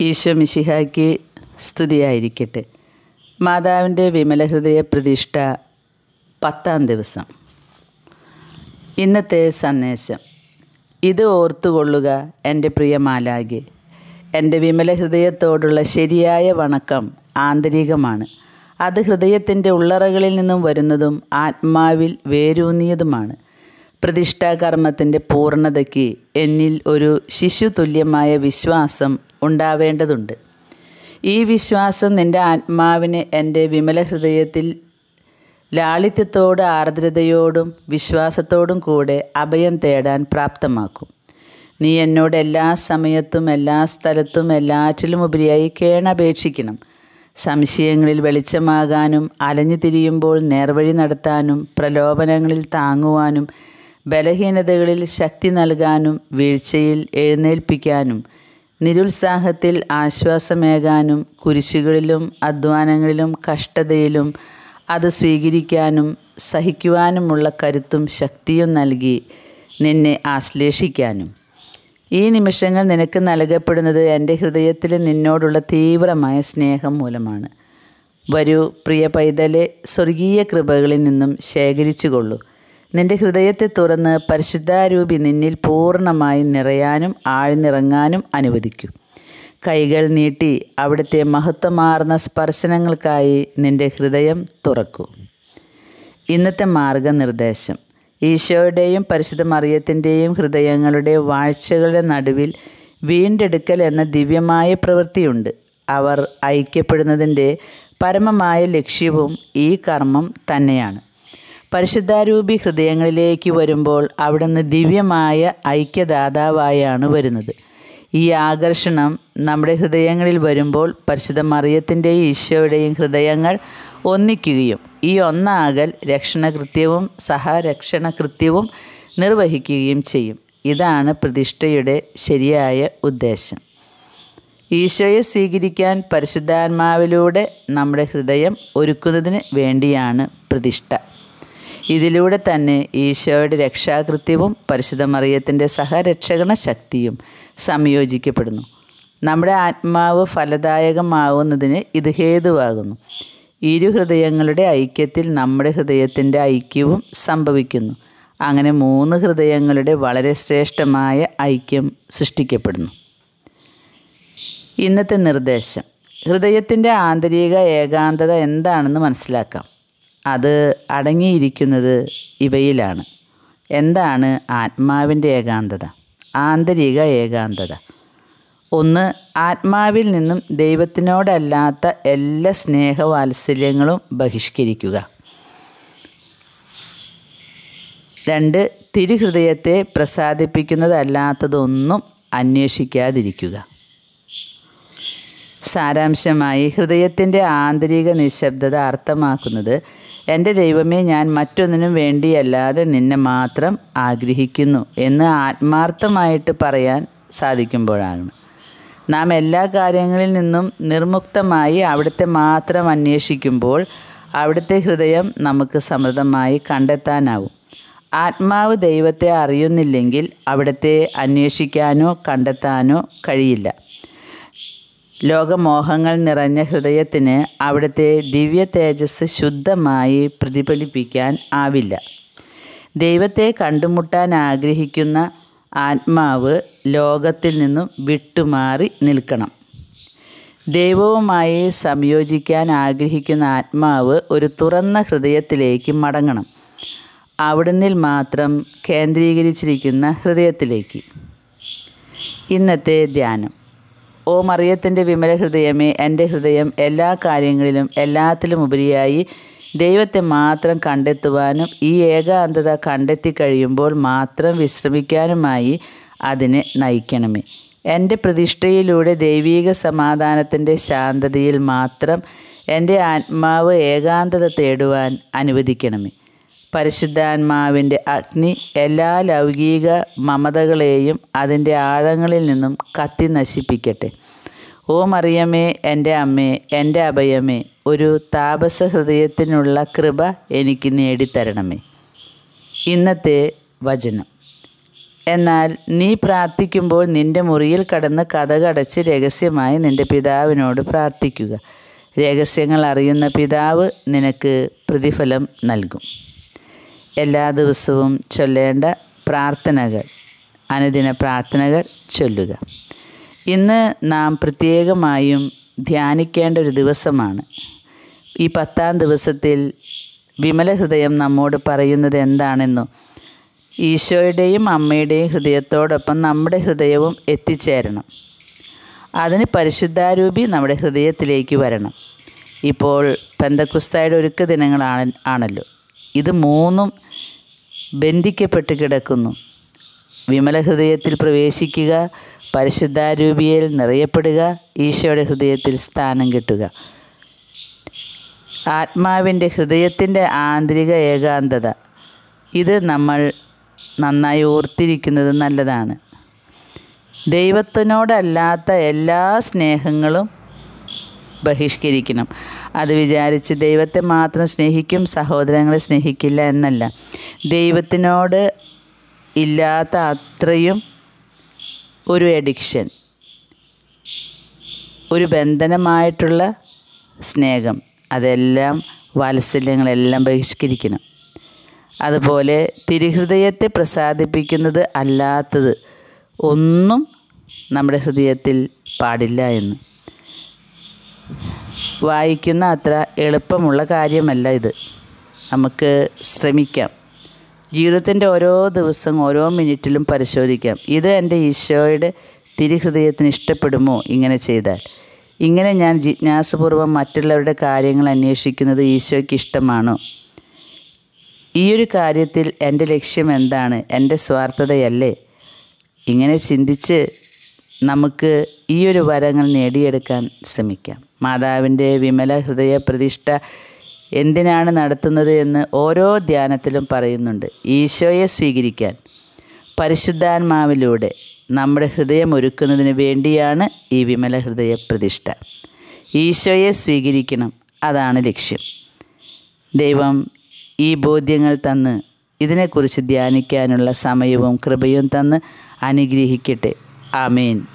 ഈശോ മിശിഹായ്ക്ക് സ്തുതിയായിരിക്കട്ടെ മാതാവിൻ്റെ വിമലഹൃദയ പ്രതിഷ്ഠ പത്താം ദിവസം ഇന്നത്തെ സന്ദേശം ഇത് ഓർത്തുകൊള്ളുക എൻ്റെ പ്രിയ മാലാകെ എൻ്റെ വിമല ഹൃദയത്തോടുള്ള ശരിയായ വണക്കം ആന്തരികമാണ് അത് ഹൃദയത്തിൻ്റെ ഉള്ളറകളിൽ നിന്നും വരുന്നതും ആത്മാവിൽ വേരൂന്നിയതുമാണ് പ്രതിഷ്ഠാകർമ്മത്തിൻ്റെ പൂർണ്ണതയ്ക്ക് എന്നിൽ ഒരു ശിശു തുല്യമായ വിശ്വാസം ഉണ്ടാവേണ്ടതുണ്ട് ഈ വിശ്വാസം നിൻ്റെ ആത്മാവിനെ എൻ്റെ വിമല ഹൃദയത്തിൽ ലാളിത്യത്തോട് ആർദ്രതയോടും വിശ്വാസത്തോടും കൂടെ അഭയം തേടാൻ പ്രാപ്തമാക്കും നീ എന്നോട് എല്ലാ സമയത്തും എല്ലാ സ്ഥലത്തും എല്ലാറ്റിലും ഉപരിയായി കേണപേക്ഷിക്കണം സംശയങ്ങളിൽ വെളിച്ചമാകാനും അലഞ്ഞു തിരിയുമ്പോൾ നേർവഴി നടത്താനും പ്രലോഭനങ്ങളിൽ താങ്ങുവാനും ബലഹീനതകളിൽ ശക്തി നൽകാനും വീഴ്ചയിൽ എഴുന്നേൽപ്പിക്കാനും നിരുത്സാഹത്തിൽ ആശ്വാസമേകാനും കുരിശുകളിലും അധ്വാനങ്ങളിലും കഷ്ടതയിലും അത് സ്വീകരിക്കാനും സഹിക്കുവാനുമുള്ള കരുത്തും ശക്തിയും നൽകി നിന്നെ ആശ്ലേഷിക്കാനും ഈ നിമിഷങ്ങൾ നിനക്ക് നൽകപ്പെടുന്നത് എൻ്റെ ഹൃദയത്തിൽ നിന്നോടുള്ള തീവ്രമായ സ്നേഹം മൂലമാണ് വരൂ പ്രിയ പൈതലെ സ്വർഗീയ കൃപകളിൽ നിന്നും ശേഖരിച്ചു കൊള്ളൂ നിന്റെ ഹൃദയത്തെ തുറന്ന് പരിശുദ്ധാരൂപി നിന്നിൽ പൂർണ്ണമായി നിറയാനും ആഴ്ന്നിറങ്ങാനും അനുവദിക്കൂ കൈകൾ നീട്ടി അവിടുത്തെ മഹത്വമാർന്ന സ്പർശനങ്ങൾക്കായി നിന്റെ ഹൃദയം തുറക്കൂ ഇന്നത്തെ മാർഗനിർദ്ദേശം ഈശോയുടെയും പരിശുദ്ധ മറിയത്തിൻ്റെയും ഹൃദയങ്ങളുടെ വാഴ്ചകളുടെ നടുവിൽ വീണ്ടെടുക്കൽ എന്ന ദിവ്യമായ പ്രവൃത്തിയുണ്ട് അവർ ഐക്യപ്പെടുന്നതിൻ്റെ പരമമായ ലക്ഷ്യവും ഈ കർമ്മം തന്നെയാണ് പരിശുദ്ധാരൂപി ഹൃദയങ്ങളിലേക്ക് വരുമ്പോൾ അവിടുന്ന് ദിവ്യമായ ഐക്യദാതാവായാണ് വരുന്നത് ഈ ആകർഷണം നമ്മുടെ ഹൃദയങ്ങളിൽ വരുമ്പോൾ പരിശുദ്ധ മറിയത്തിൻ്റെയും ഈശോയുടെയും ഹൃദയങ്ങൾ ഒന്നിക്കുകയും ഈ ഒന്നാകൽ രക്ഷണകൃത്യവും സഹരക്ഷണകൃത്യവും നിർവഹിക്കുകയും ചെയ്യും ഇതാണ് പ്രതിഷ്ഠയുടെ ശരിയായ ഉദ്ദേശം ഈശോയെ സ്വീകരിക്കാൻ പരിശുദ്ധാത്മാവിലൂടെ നമ്മുടെ ഹൃദയം ഒരുക്കുന്നതിന് വേണ്ടിയാണ് പ്രതിഷ്ഠ ഇതിലൂടെ തന്നെ ഈശോയുടെ രക്ഷാകൃത്യവും പരിശുദ്ധ മറിയത്തിൻ്റെ സഹരക്ഷകണ ശക്തിയും സംയോജിക്കപ്പെടുന്നു നമ്മുടെ ആത്മാവ് ഫലദായകമാവുന്നതിന് ഇത് ഹേതുവാകുന്നു ഇരു ഹൃദയങ്ങളുടെ ഐക്യത്തിൽ നമ്മുടെ ഹൃദയത്തിൻ്റെ ഐക്യവും സംഭവിക്കുന്നു അങ്ങനെ മൂന്ന് ഹൃദയങ്ങളുടെ വളരെ ശ്രേഷ്ഠമായ ഐക്യം സൃഷ്ടിക്കപ്പെടുന്നു ഇന്നത്തെ നിർദ്ദേശം ഹൃദയത്തിൻ്റെ ആന്തരിക ഏകാന്തത എന്താണെന്ന് മനസ്സിലാക്കാം അത് അടങ്ങിയിരിക്കുന്നത് ഇവയിലാണ് എന്താണ് ആത്മാവിൻ്റെ ഏകാന്തത ആന്തരിക ഏകാന്തത ഒന്ന് ആത്മാവിൽ നിന്നും ദൈവത്തിനോടല്ലാത്ത എല്ലാ സ്നേഹവാത്സല്യങ്ങളും ബഹിഷ്കരിക്കുക രണ്ട് തിരുഹൃദയത്തെ പ്രസാദിപ്പിക്കുന്നതല്ലാത്തതൊന്നും അന്വേഷിക്കാതിരിക്കുക സാരാംശമായി ഹൃദയത്തിൻ്റെ ആന്തരിക നിശബ്ദത അർത്ഥമാക്കുന്നത് എൻ്റെ ദൈവമേ ഞാൻ മറ്റൊന്നിനും വേണ്ടിയല്ലാതെ നിന്നെ മാത്രം ആഗ്രഹിക്കുന്നു എന്ന് ആത്മാർത്ഥമായിട്ട് പറയാൻ സാധിക്കുമ്പോഴാണ് നാം എല്ലാ കാര്യങ്ങളിൽ നിന്നും നിർമുക്തമായി അവിടുത്തെ മാത്രം അന്വേഷിക്കുമ്പോൾ അവിടുത്തെ ഹൃദയം നമുക്ക് സമൃദ്ധമായി കണ്ടെത്താനാവും ആത്മാവ് ദൈവത്തെ അറിയുന്നില്ലെങ്കിൽ അവിടുത്തെ അന്വേഷിക്കാനോ കണ്ടെത്താനോ കഴിയില്ല ലോകമോഹങ്ങൾ നിറഞ്ഞ ഹൃദയത്തിന് അവിടുത്തെ ദിവ്യ തേജസ് ശുദ്ധമായി പ്രതിഫലിപ്പിക്കാൻ ആവില്ല ദൈവത്തെ കണ്ടുമുട്ടാൻ ആഗ്രഹിക്കുന്ന ആത്മാവ് ലോകത്തിൽ നിന്നും വിട്ടുമാറി നിൽക്കണം ദൈവവുമായി സംയോജിക്കാൻ ആഗ്രഹിക്കുന്ന ആത്മാവ് ഒരു തുറന്ന ഹൃദയത്തിലേക്ക് മടങ്ങണം അവിടുന്നിൽ മാത്രം കേന്ദ്രീകരിച്ചിരിക്കുന്ന ഹൃദയത്തിലേക്ക് ഇന്നത്തെ ധ്യാനം ഓ മറിയത്തിൻ്റെ വിമല ഹൃദയമേ എൻ്റെ ഹൃദയം എല്ലാ കാര്യങ്ങളിലും എല്ലാത്തിലും ഉപരിയായി ദൈവത്തെ മാത്രം കണ്ടെത്തുവാനും ഈ ഏകാന്തത കണ്ടെത്തി കഴിയുമ്പോൾ മാത്രം വിശ്രമിക്കാനുമായി അതിനെ നയിക്കണമേ എൻ്റെ പ്രതിഷ്ഠയിലൂടെ ദൈവീക സമാധാനത്തിൻ്റെ ശാന്തതയിൽ മാത്രം എൻ്റെ ആത്മാവ് ഏകാന്തത തേടുവാൻ അനുവദിക്കണമേ പരിശുദ്ധാത്മാവിൻ്റെ അഗ്നി എല്ലാ ലൗകിക മമതകളെയും അതിൻ്റെ ആഴങ്ങളിൽ നിന്നും കത്തി നശിപ്പിക്കട്ടെ ഓ മറിയമേ എൻ്റെ അമ്മേ എൻ്റെ അഭയമേ ഒരു താപസ ഹൃദയത്തിനുള്ള കൃപ എനിക്ക് നേടിത്തരണമേ ഇന്നത്തെ വചനം എന്നാൽ നീ പ്രാർത്ഥിക്കുമ്പോൾ നിന്റെ മുറിയിൽ കടന്ന് കഥകടച്ച് രഹസ്യമായി നിന്റെ പിതാവിനോട് പ്രാർത്ഥിക്കുക രഹസ്യങ്ങൾ അറിയുന്ന പിതാവ് നിനക്ക് പ്രതിഫലം നൽകും എല്ലാ ദിവസവും ചൊല്ലേണ്ട പ്രാർത്ഥനകൾ അനുദിന പ്രാർത്ഥനകൾ ചൊല്ലുക ഇന്ന് നാം പ്രത്യേകമായും ധ്യാനിക്കേണ്ട ഒരു ദിവസമാണ് ഈ പത്താം ദിവസത്തിൽ വിമല ഹൃദയം നമ്മോട് പറയുന്നത് എന്താണെന്നോ ഈശോയുടെയും അമ്മയുടെയും ഹൃദയത്തോടൊപ്പം നമ്മുടെ ഹൃദയവും എത്തിച്ചേരണം അതിന് പരിശുദ്ധാരൂപി നമ്മുടെ ഹൃദയത്തിലേക്ക് വരണം ഇപ്പോൾ പെന്തക്കുസ്തായുടെ ഒരുക്ക ദിനങ്ങളാണ് ആണല്ലോ ഇത് മൂന്നും ബന്ധിക്കപ്പെട്ട് കിടക്കുന്നു വിമല ഹൃദയത്തിൽ പ്രവേശിക്കുക പരിശുദ്ധാരൂപിയിൽ നിറയപ്പെടുക ഈശോയുടെ ഹൃദയത്തിൽ സ്ഥാനം കിട്ടുക ആത്മാവിൻ്റെ ഹൃദയത്തിൻ്റെ ആന്തരിക ഏകാന്തത ഇത് നമ്മൾ നന്നായി ഓർത്തിരിക്കുന്നത് നല്ലതാണ് ദൈവത്തിനോടല്ലാത്ത എല്ലാ സ്നേഹങ്ങളും ബഹിഷ്കരിക്കണം അത് വിചാരിച്ച് ദൈവത്തെ മാത്രം സ്നേഹിക്കും സഹോദരങ്ങളെ സ്നേഹിക്കില്ല എന്നല്ല ദൈവത്തിനോട് ഇല്ലാത്ത അത്രയും ഒരു എഡിക്ഷൻ ഒരു ബന്ധനമായിട്ടുള്ള സ്നേഹം അതെല്ലാം വാത്സല്യങ്ങളെല്ലാം ബഹിഷ്കരിക്കണം അതുപോലെ തിരുഹൃദയത്തെ പ്രസാദിപ്പിക്കുന്നത് അല്ലാത്തത് ഒന്നും നമ്മുടെ ഹൃദയത്തിൽ പാടില്ല എന്ന് വായിക്കുന്ന അത്ര എളുപ്പമുള്ള കാര്യമല്ല ഇത് നമുക്ക് ശ്രമിക്കാം ജീവിതത്തിൻ്റെ ഓരോ ദിവസം ഓരോ മിനിറ്റിലും പരിശോധിക്കാം ഇത് എൻ്റെ ഈശോയുടെ തിരുഹൃദയത്തിന് ഇഷ്ടപ്പെടുമോ ഇങ്ങനെ ചെയ്താൽ ഇങ്ങനെ ഞാൻ ജിജ്ഞാസപൂർവ്വം മറ്റുള്ളവരുടെ കാര്യങ്ങൾ അന്വേഷിക്കുന്നത് ഈശോയ്ക്ക് ഇഷ്ടമാണോ ഈ ഒരു കാര്യത്തിൽ എൻ്റെ ലക്ഷ്യം എന്താണ് എൻ്റെ സ്വാർത്ഥതയല്ലേ ഇങ്ങനെ ചിന്തിച്ച് നമുക്ക് ഈ ഒരു വരങ്ങൾ നേടിയെടുക്കാൻ ശ്രമിക്കാം മാതാവിൻ്റെ വിമല ഹൃദയ പ്രതിഷ്ഠ എന്തിനാണ് നടത്തുന്നത് എന്ന് ഓരോ ധ്യാനത്തിലും പറയുന്നുണ്ട് ഈശോയെ സ്വീകരിക്കാൻ പരിശുദ്ധാത്മാവിലൂടെ നമ്മുടെ ഹൃദയം ഒരുക്കുന്നതിന് വേണ്ടിയാണ് ഈ വിമല ഹൃദയ പ്രതിഷ്ഠ ഈശോയെ സ്വീകരിക്കണം അതാണ് ലക്ഷ്യം ദൈവം ഈ ബോധ്യങ്ങൾ തന്ന് ഇതിനെക്കുറിച്ച് ധ്യാനിക്കാനുള്ള സമയവും കൃപയും തന്ന് അനുഗ്രഹിക്കട്ടെ ആമേൻ